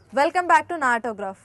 Welcome back to నా autograph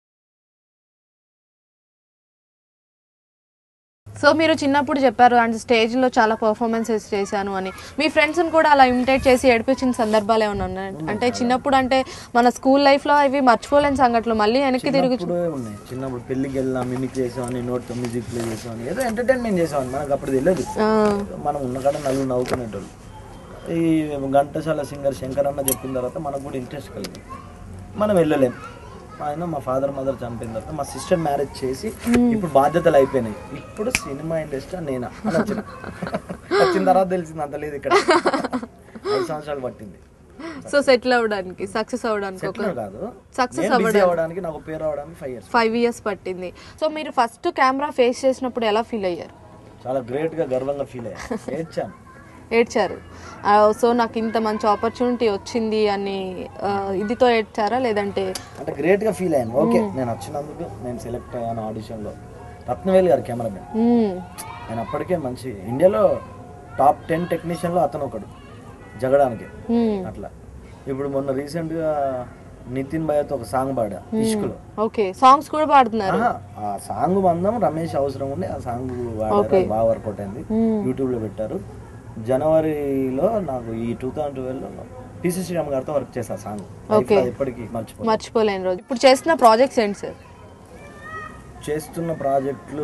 so మీరు చిన్నప్పుడు చెప్పారు అండ్ స్టేజ్లో చాలా పర్ఫార్మెన్సెస్ చేశాను అని మీ ఫ్రెండ్స్ని కూడా అలా ఇమిటేట్ చేసి ఏడిపించిన సందర్భాలు ఏమైనా ఉన్నాయి అంటే చిన్నప్పుడు అంటే మన స్కూల్ లైఫ్లో అవి మర్చిపోలేని సంఘటనలు మళ్ళీ వెనక్కి తిరిగి చిన్నప్పుడు ఉన్నాయి చిన్నప్పుడు పెళ్ళికి వెళ్ళినా మిమిక్ చేసామని నోట్ మ్యూజిక్ ప్లే చేసామని ఏదో ఎంటర్టైన్మెంట్ చేసామని మనకు అప్పుడు తెలియదు ఆ, మనం ఉన్న కాడ నలుగురు నవ్వుకునేటోళ్ళు ఈ ఘంటసాల సింగర్ శంకర్ అన్న చెప్పిన తర్వాత మనకు కూడా ఇంట్రెస్ట్ కలిగింది మనం వెళ్ళలేం ఆయన మా ఫాదర్ మదర్ చంపిన తర్వాత మా సిస్టర్ మ్యారేజ్ చేసి ఇప్పుడు బాధ్యతలు అయిపోయినాయి ఇప్పుడు సినిమా ఇండస్ట్రీ నేనా అని వచ్చిన వచ్చిన తర్వాత తెలిసింది అంత లేదు ఇక్కడ ఐదు సంవత్సరాలు పట్టింది సో సెటిల్ అవ్వడానికి సక్సెస్ అవ్వడానికి ఒక సెటిల్ కాదు Success నేను busy అవ్వడానికి నాకు పేరు అవ్వడానికి ఫైవ్ ఇయర్స్ ఫైవ్ ఇయర్స్ పట్టింది సో మీరు ఫస్ట్ కెమెరా ఫేస్ చేసినప్పుడు ఎలా ఫీల్ అయ్యారు చాలా గ్రేట్ గా గర్వంగా ఫీల్ అయ్యాను ఏడ్చాను ఏడ్చారు ఆ, సో నాకు ఇంత మంచి ఆపర్చునిటీ వచ్చింది అని ఆ, ఇదితో ఏడ్చారా లేదంటే అంటే గ్రేట్ గా ఫీల్ అయ్యాను ఓకే నేను వచ్చినందుకు నేను సెలెక్ట్ అయ్యాను ఆడిషన్ లో రత్నవేల్ గారు కెమెరామెన్ మ్మ్. ఆయన అప్పటికే మంచి ఇండియాలో టాప్ టెన్ టెక్నీషియన్ లో అతను ఒకడు జగడానికి మ్మ్. అట్లా ఇప్పుడు మొన్న రీసెంట్ గా నితిన్ భయ్యతో ఒక సాంగ్ పాడా ఇష్కులో ఓకే సాంగ్స్ కూడా పాడుతున్నారు ఆహా, ఆ సాంగ్ బంధం రమేష్ అవసరం ఉండి ఆ సాంగ్ వాడారు బాగా వర్కౌట్ అయింది యూట్యూబ్ లో పెట్టారు జనవరిలో నాకు ఈ two thousand twelve PC Sriram గారితో వర్క్ చేసా సాంగ్ Okay. ఎప్పటికీ మర్చిపో మర్చిపోలేని రోజు ఇప్పుడు చేస్తున్న ప్రాజెక్ట్స్ ఏంటి సార్ చేస్తున్న ప్రాజెక్టులు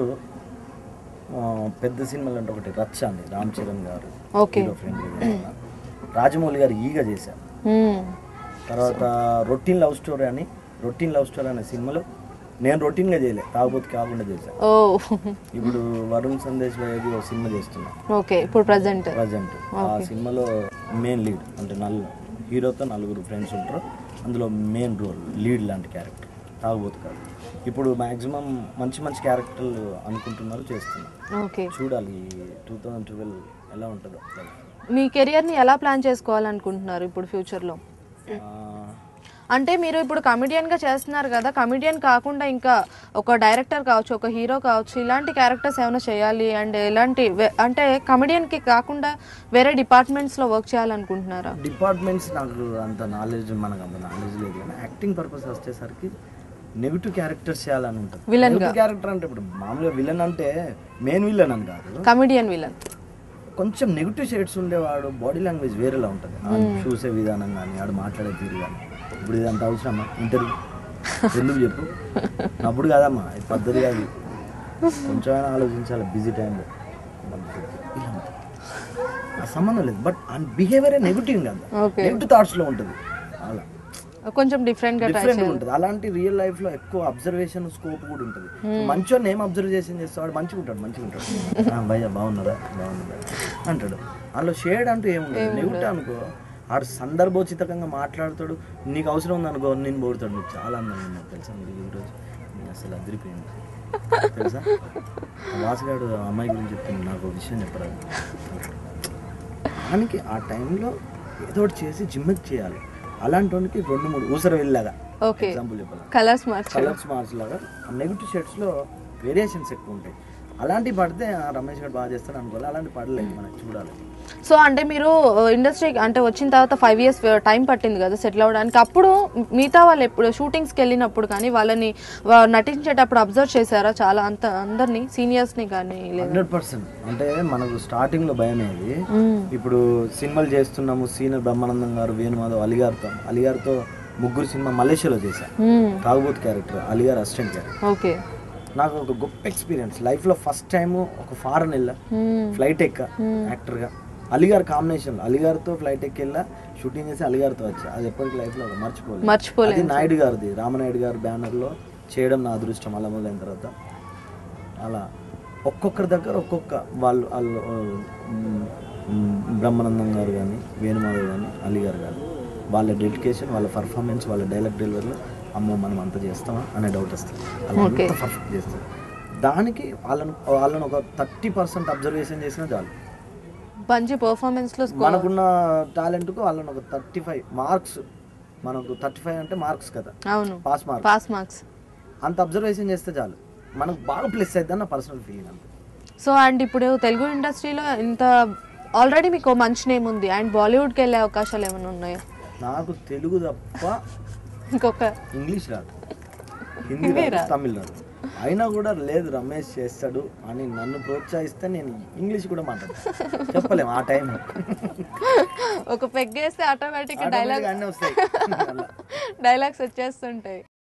ఆ, పెద్ద సినిమాలు అంటే ఒకటి రచ్చ అండి రామ్ చరణ్ గారు ఓకే హీరో ఫ్రెండ్లీ రాజమౌళి గారు ఈగ చేశారు మ్మ్. తర్వాత రొటీన్ లవ్ స్టోరీ అని రొటీన్ లవ్ స్టోరీ అనే సినిమాలో నేను రొటీన్గా చేయలే కాకపోతే కాకుండా చేశాను ఓ ఇప్పుడు వరుణ్ సందేశ్ బాయ్ది ఒక సినిమా చేస్తున్నా ఓకే ఇప్పుడు ప్రజెంట్ ప్రజెంట్ ఆ సినిమాలో మెయిన్ లీడ్ అంటే నల్ హీరోతో నలుగురు ఫ్రెండ్స్ ఉంటారు అందులో మెయిన్ రోల్ లీడ్ లాంటి క్యారెక్టర్ తాగుబోతు కాదు ఇప్పుడు మాక్సిమం మంచి మంచి క్యారెక్టర్లు అనుకుంటున్నారు చేస్తున్నారు ఓకే చూడాలి టూ థౌజండ్ ట్వెల్వ్ ఎలా ఉంటుందో మీ కెరియర్ని ఎలా ప్లాన్ చేసుకోవాలనుకుంటున్నారు ఇప్పుడు ఫ్యూచర్లో ఆ, అంటే మీరు ఇప్పుడు కమిడియన్గా చేస్తున్నారు కదా కమిడియన్ కాకుండా ఇంకా ఒక డైరెక్టర్ కావచ్చు ఒక హీరో కావచ్చు ఇలాంటి క్యారెక్టర్స్ ఏమైనా చేయాలి అండ్ ఎలాంటి వే- అంటే కమిడియన్కి కాకుండా వేరే డిపార్ట్మెంట్స్లో వర్క్ చేయాలనుకుంటున్నారా డిపార్ట్మెంట్స్ నాకు అంత నాలెడ్జ్ మనకు అంత నాలెడ్జ్ లేదు కానీ యాక్టింగ్ పర్పస్ వచ్చేసరికి నెగిటివ్ క్యారెక్టర్స్ చేయాలని ఉంటుంది Villain నెగిటివ్ క్యారెక్టర్ అంటే ఇప్పుడు మామూలుగా విలన్ అంటే మెయిన్ విలన్ అని కాదు కమిడియన్ విలన్ కొంచెం నెగిటివ్ షేడ్స్ ఉండేవాడు బాడీ లాంగ్వేజ్ వేరేలా ఉంటుంది ఆడు చూసే విధానం కానీ ఆడు మాట్లాడే తీరు కానీ ఇప్పుడు ఇదంత అవసరమా ఇంటర్వ్యూ ఎందుకు చెప్పు అప్పుడు కాదమ్మా ఇది పద్ధతి కాదు కొంచెమైనా ఆలోచించాలి బిజీ టైంలో ఇలా ఉంటుంది. ఆ సంబంధం లేదు బట్ ఆ బిహేవియర్ నెగిటివ్ కాదు ఓకే నెగిటివ్ థాట్స్లో ఉంటుంది అలా కొంచెం డిఫరెంట్గా ట్రై డిఫరెంట్ ఉంటుంది అలాంటి రియల్ లైఫ్ లో ఎక్కువ అబ్జర్వేషన్ స్కోప్ కూడా ఉంటుంది మంచోని ఏం అబ్జర్వేషన్ చేస్తాడు మంచిగా ఉంటాడు మంచిగా ఉంటాడు "ఆ, భయ్యా బాగున్నారా బాగున్నారా అంటాడు అందులో షేడ్ అంటూ ఏముండదు నెగిటివ్ అనుకో ఆడు సందర్భోచితంగా మాట్లాడతాడు నీకు అవసరం ఉంది అనుకో నేను పోడతాడు నీకు చాలా అందంగా ఉన్నావు తెలుసా మీరు ఈరోజు నీ అసలు అదిరిపోయింది తెలుసా ఆ వాసుగాడు ఆ అమ్మాయి గురించి చెప్తుంది నాకు ఒక విషయం చెప్పరాదు దానికి ఆ టైంలో ఏదో ఒకటి చేసి జిమ్మెక్ చేయాలి అలాంటి వానికి రెండు మూడు ఊసర వెళ్ళాగా ఓకే ఎగ్జాంపుల్ చెప్పాలి కలర్స్ మార్చ్ కలర్స్ మార్క్స్ లాగా నెగిటివ్ షేడ్స్లో వేరియేషన్స్ ఎక్కువ ఉంటాయి అలాంటివి పడితే ఆ రమేష్ గారు బాగా చేస్తాడు అనుకోవాలి అలాంటి పడలేదు మనకి చూడాలి సో అంటే మీరు ఇండస్ట్రీ అంటే వచ్చిన తర్వాత ఫైవ్ ఇయర్స్ టైం పట్టింది కదా సెటిల్ అవ్వడానికి అప్పుడు మిగతా వాళ్ళు ఎప్పుడు షూటింగ్స్కి వెళ్ళినప్పుడు కానీ వాళ్ళని వా- నటించేటప్పుడు అబ్జర్వ్ చేశారా చాలా అంత అందరినీ సీనియర్స్ని కానీ లేదా హండ్రెడ్ పర్సెంట్ అంటే మనకు స్టార్టింగ్ లో భయం ఏది మ్మ్. ఇప్పుడు సినిమాలు చేస్తున్నాము సీనియర్ బ్రహ్మానందం గారు వేణుమాధవ్ అలిగారితో అలిగారితో ముగ్గురు సినిమా మలేషియాలో చేశాను మ్మ్. తాగుబోతు క్యారెక్టర్ అలిగారు అసిస్టెంట్ క్యారెక్టర్ ఓకే నాకు ఒక గొప్ప ఎక్స్పీరియన్స్ లైఫ్లో ఫస్ట్ టైం ఒక ఫారెన్ వెళ్ళా మ్మ్. ఫ్లైట్ ఎక్క యాక్టర్గా అలిగారు కాంబినేషన్ అలిగారితో ఫ్లైట్ ఎక్కి వెళ్ళా షూటింగ్ చేసి అలిగారితో వచ్చా అది ఎప్పటికీ లైఫ్లో మర్చిపోలేదు మర్చిపోలేదు అది నాయుడు గారిది రామనాయుడు గారు బ్యానర్లో చేయడం నా అదృష్టం అలా మొదలైన తర్వాత అలా ఒక్కొక్కరి దగ్గర ఒక్కొక్క వాళ్ళు వాళ్ళు మ్, మ్, బ్రహ్మానందం గారు కానీ వేణుమాధవ్ కానీ అలీ గారు కానీ వాళ్ళ డెడికేషన్ వాళ్ళ పర్ఫార్మెన్స్ వాళ్ళ డైలాగ్ డెలివరీలో అమ్మో మనం అంత చేస్తామా అనే డౌట్ వస్తుంది అలా Okay. అంత పర్ఫెక్ట్ చేస్తారు దానికి వాళ్ళను వాళ్ళని ఒక థర్టీ పర్సెంట్ అబ్జర్వేషన్ చేసినా చాలు మంచి పర్ఫార్మెన్స్లో మనకున్న టాలెంట్కు వాళ్ళని ఒక థర్టీ ఫైవ్ మార్క్స్ మనకు థర్టీ ఫైవ్ అంటే మార్క్స్ కదా అవును పాస్ మార్క్స్ పాస్ మార్క్స్ అంత అబ్జర్వేషన్ చేస్తే చాలు మనకు బాగా ప్లస్ అవుతుంది నా పర్సనల్ ఫీలింగ్ అంతే సో అండ్ ఇప్పుడు తెలుగు ఇండస్ట్రీలో ఇంత ఆల్రెడీ మీకు మంచి నేమ్ ఉంది అండ్ బాలీవుడ్కి వెళ్ళే అవకాశాలు ఏమైనా ఉన్నాయా నాకు తెలుగు తప్ప ఇంకొక ఇంగ్లీష్ రాదు హిందీ రాదు తమిళ్ రాదు అయినా కూడా లేదు రమేష్ చేస్తాడు అని నన్ను ప్రోత్సహిస్తే నేను ఇంగ్లీష్ కూడా మాట్లాడతాను చెప్పలేము ఆ టైం ఒక పెగ్గేస్తే ఆటోమేటిక్ డైలాగ్ అన్నీ వస్తాయి అలా. డైలాగ్స్ వచ్చేస్తుంటాయి